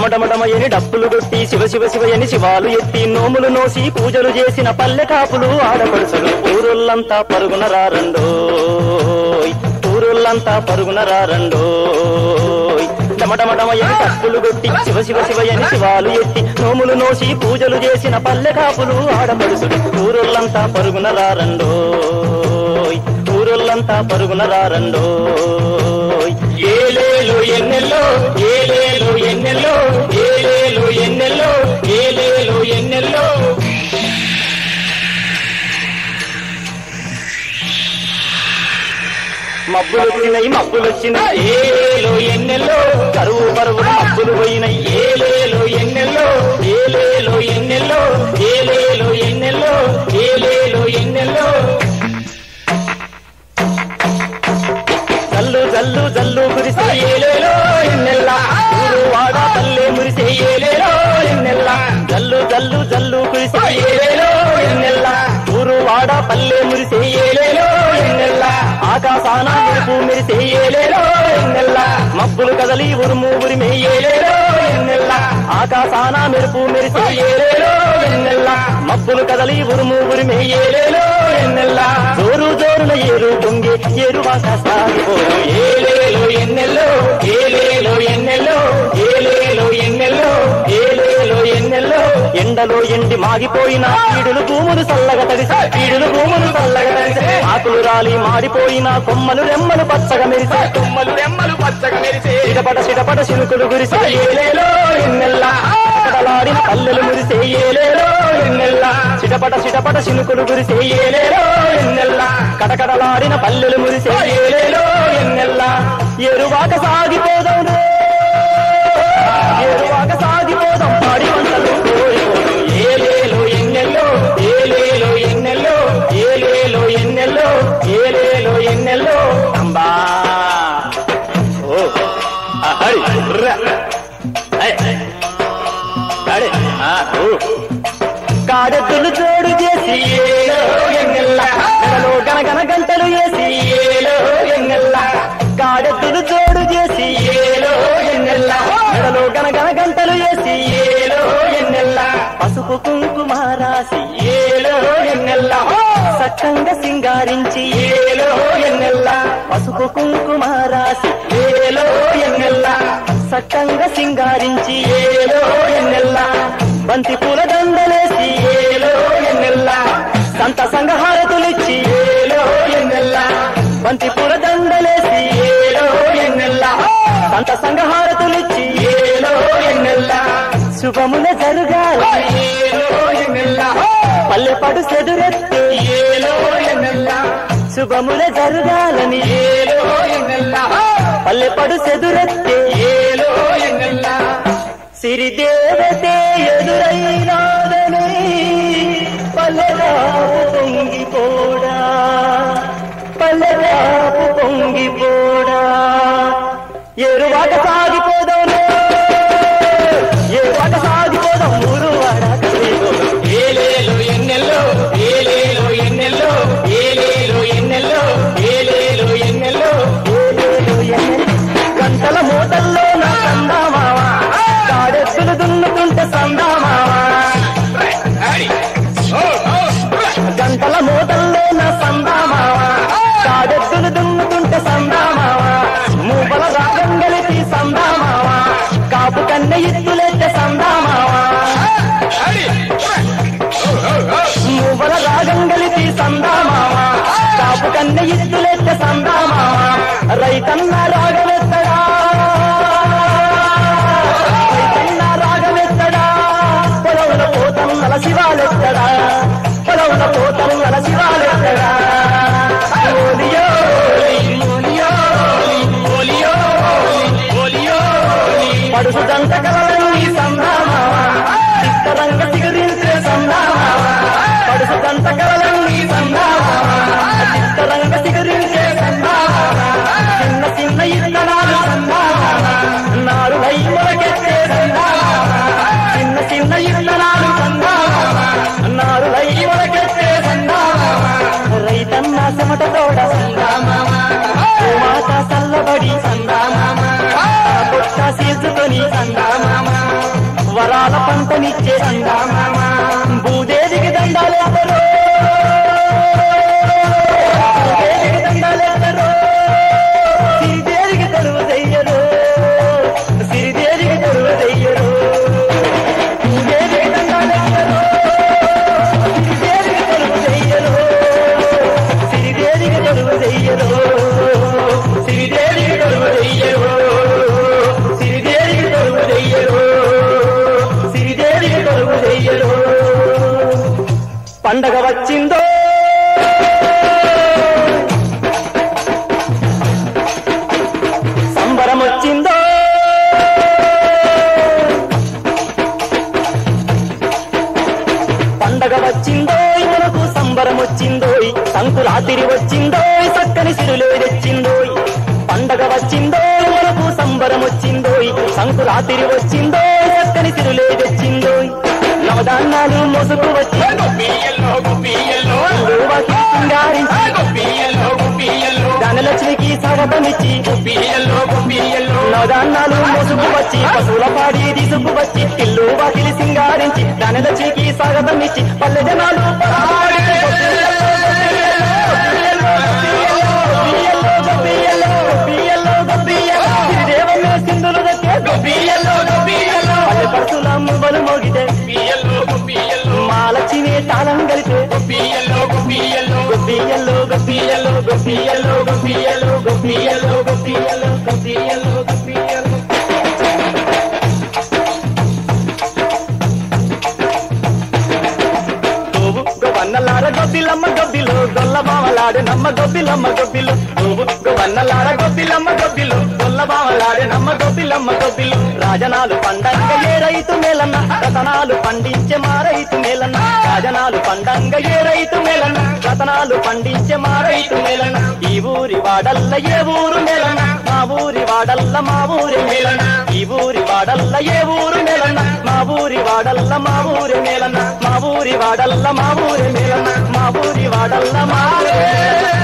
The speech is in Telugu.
డమడమడమయని డప్పులు కొట్టి శివ శివ శివయని శివాలు ఎత్తి నోములు నోసి పూజలు చేసిన పల్లె కాపులు ఆడపడుచులు ఊరుల్లంతా పరుగున రారండోయ్ ఊరుల్లంతా పరుగున రారండోయ్ డమడమడమయని డప్పులు కొట్టి శివ శివ శివయని శివాలు ఎత్తి నోములు నోసి పూజలు చేసిన పల్లె కాపులు ఆడపడుచులు ఊరుల్లంతా పరుగున రారండోయ్ ఊరుల్లంతా పరుగున రారండోయ్ ఏలేలు ఎన్నెల్లో ఏలేలు ఎన్నెల్లో ఏలేలు ఎన్నెల్లో ఏలేలు ఎన్నెల్లో మబ్బులు వచ్చినాయి మబ్బులు వచ్చినాయి ఏలేలో ఎన్నెల్లో కరువు పరువు మబ్బులు పోయినాయి ఏలేలో ఎన్నెల్లో ఏలేలో ఎన్నెల్లో ఏలేలో ఎన్నెల్లో ఏలేలో ఎన్నెల్లో జల్లు జల్లు జల్లు కురిసే ఏలేలో ఎన్నెల్ల ఊరు వాడ పల్లె మురిసే ఏలేలో ఎన్నెల్ల జల్లు జల్లు జల్లు కురిసే ఏలేలో ఎన్నెల్ల ఊరు వాడ పల్లె మురిసే ఏలేలో ఎన్నెల్ల ఆకాశాన మెరుపు మెరిసే ఏలేలో ఎన్నెల్ల మబ్బులు కదలి ఉరుము ఉరిమే ఏలేలో ఎన్నెల్ల ఆకాశాన మెరుపు మెరిసే ఏలేలో ఎన్నెల్ల మబ్బులు కదలి ఉరుము ఉరిమే ఏలేలో ఎన్నెల్ల జోరు జోరున ఏరు పొంగి ఏరువాక సాగిపో ఏలేలో ఎన్నెల్లో ఏలేలో ఎన్నెల్లో ఏలేలో ఎన్నెల్లో ఏలేలో ఎన్నెల్లో ఎండలో ఎండి మాగిపోయిన పీడులు భూములు చల్లగా తడిసి పీడులు భూములు చల్లగా తడిసి ఆకులు రాలి మాడిపోయిన కొమ్మలు రెమ్మలు పచ్చగా మెరిసే కొమ్మలు రెమ్మలు పచ్చగా మెరిసే చిటపట చిటపట చినుకులు గురిసే ఏలేలో ఎన్నెల్ల చిటపటలాడిన పల్లెలు మురిసే ఏలేలో ఎన్నెల్ల చిటపట చిటపట చినుకులు గురిసే ఏలేలో ఎన్నెల్ల కటకటలాడిన పల్లెలు మురిసే ఏలేలో ఎన్నెల్ల ఎరువాక సాగిపోదాం రే. ఎరువాక సాగిపోదాం పాడి వంటలు కోరిపోదాం. ఏలేలో ఎన్నెల్లో ఏలేలో ఎన్నెల్లో ఏలేలో ఎన్నెల్లో ఏలేలో ఎన్నెల్లో అంబా ఓ హరి కాడెత్తులు జోడు చేసి ఏలో ఎన్నెల్ల మెడలో గనగన గంటలు వేసి ఏలో ఎన్నెల్ల కాడెత్తులు జోడు చేసి ఏలో ఎన్నెల్ల మెడలో గనగన గంటలు వేసి ఏలో ఎన్నెల్ల పసుపు కుంకుమ రాసి ఏలో ఎన్నెల్ల సక్కంగా సింగారించి ఏలో ఎన్నెల్ల పసుపు కుంకుమ రాసి ఏలో ఎన్నెల్ల సక్కంగా సింగారించి ఏలో ఎన్నెల్ల బంతి పూల దండలేసి ఏలో ఎన్నెల్ల సంత సంగహారతులిచ్చి ఏలో ఎన్నెల్ల బంతి పూల దండలేసి ఏలో ఎన్నెల్ల సంత సంగహారతులిచ్చి ఏలో ఎన్నెల్ల శుభముల జరుగాలి ఏలో ఎన్నెల్ల పల్లెపడు సెదురెత్తి ఏలో ఎన్నెల్ల శుభముల జరుగాలని ఏలో ఎన్నెల్ల పల్లెపడు సెదురెత్తి ఏలో ఎన్నెల్ల సిరిదేవతే ఎదురైనాదని పల్లెరాపు పొంగిపోడా పల్లెరాపు పొంగిపోడా ఎరువాట సాగిపోదాం ఎరువాట సాగిపోదాం ఊరు వాడ కలిగిపోదాం ఏలేలో ఎన్నెల్లో ఏలేలో ఎన్నెల్లో ఏలేలో ఎన్నెల్లో ఏలేలో ఎన్నెల్లో ఏలేలో ఎన్నెల్లో గంటల మూటల్లో నా సందామావా కాడెత్తులు దున్నుతుంటే సందామావా గంటల మూటల్లో నా సందామావా కాడెత్తులు దున్నుతుంటే సందామావా మూపల రాగం గలిపి సందామావా కాపు కన్నె ఇత్తులెత్తే సందామావా మూవల రాగం గలిపి సందామావా కాపు కన్నె ఇత్తులెత్తే సందామావా రైతన్న రాగమెత్తడా రైతన్న రాగమెత్తడా పొలవుల పోతన్నల శివాలెత్తడా పొలవుల పోతన్నల శివాలెత్తడా ఓలియో ఓలియో ఓలియో ఓలియో పడుసు దంత కలలన్నీ సందామావా చిత్తరంగ చిగురించే సందామావా పడుసు దంత కలలన్నీ సందామావా చిత్తరంగ చిగురించే సందామావా చిన్న చిన్న ఇత్తనాలు సందామావా నారు వై మొలకెత్తే సందామావా చిన్న చిన్న ఇత్తనాలు సందామావా నారు వై మొలకెత్తే సందామావా రైతన్న చెమట తోడ సందామావా మాత చల్లబడి సందామావా పొట్ట సీల్చుకొని సందామావా తొలుగు దెయ్యలు సిరిదేవికి తొలుగు దెయ్యలు సిరిదేవికి తొలుగు దెయ్యలు పండగ వచ్చిందో సంబరం వచ్చిందో పండగ వచ్చిందో మనకు సంబరం వచ్చిందో సంకురాతిరి వచ్చిందో చక్కని సిరులే తెచ్చిందో పండగ వచ్చిందో మనకు సంబరం వచ్చిందో సంకురాతిరి వచ్చిందో చక్కని సిరులే తెచ్చిందో నవధాన్యాలు మోసుకు వచ్చి గొప్పియల్లో గొప్పియల్లో వాకి సింగారించి గొప్పియల్లో గొప్పియల్లో ధనలక్ష్మికి స్వాగతమిచ్చి గొప్పియల్లో గొప్పియల్లో నవధాన్యాలు మోసుకు వచ్చి పశువుల పాడి తీసుకువచ్చి ఇల్లు వాకిలి సింగారించి ధనలక్ష్మికి స్వాగతం ఇచ్చి పల్లె జనాలు పరాడి సింధులు దక్కే గొప్పియల్లో గొప్పియల్లో పల్లె పరసుల మువ్వలు మోగితే గొప్పియల్లో గొప్పియల్లో మా లక్ష్మి తాళం కలితే గొప్పియల్లో గొప్పియల్లో గొప్పియల్లో గొప్పియల్లో గొప్పియల్లో గొప్పియల్లో గొప్పియల్లో గొప్పియల్లో గొప్పియల్లో గొప్పియల్లో నువ్వు గొవన్నలార గొబ్బిలమ్మ గొబ్బిలు గొల్ల బావలాడే నమ్మ గొబ్బిలమ్మ గొబ్బిలు నువ్వు గొవన్నలార గొబ్బిలమ్మ గొబ్బిలు గొల్ల బావలాడే నమ్మ గొబ్బిలమ్మ గొబ్బిలు రాజనాలు పండంగ ఏ రైతు మేలన్న రతనాలు పండించే మా రైతు మేలన్న రాజనాలు పండంగ ఏ రైతు మేలన్న రతనాలు పండించే మా రైతు మేలన్న ఈ ఊరి వాడల్ల ఏ ఊరు మేలన్న మా ఊరి వాడల్ల మా ఊరి మేలన్న ఈ ఊరి వాడల్ల ఏ ఊరు మేలన్న మా ఊరి వాడల్ల మా ఊరి మేలన్న మా ఊరి వాడల్ల మా ఊరి మేలన్న మా ఊరి వాడల్ల మా ఊరి మేలన్న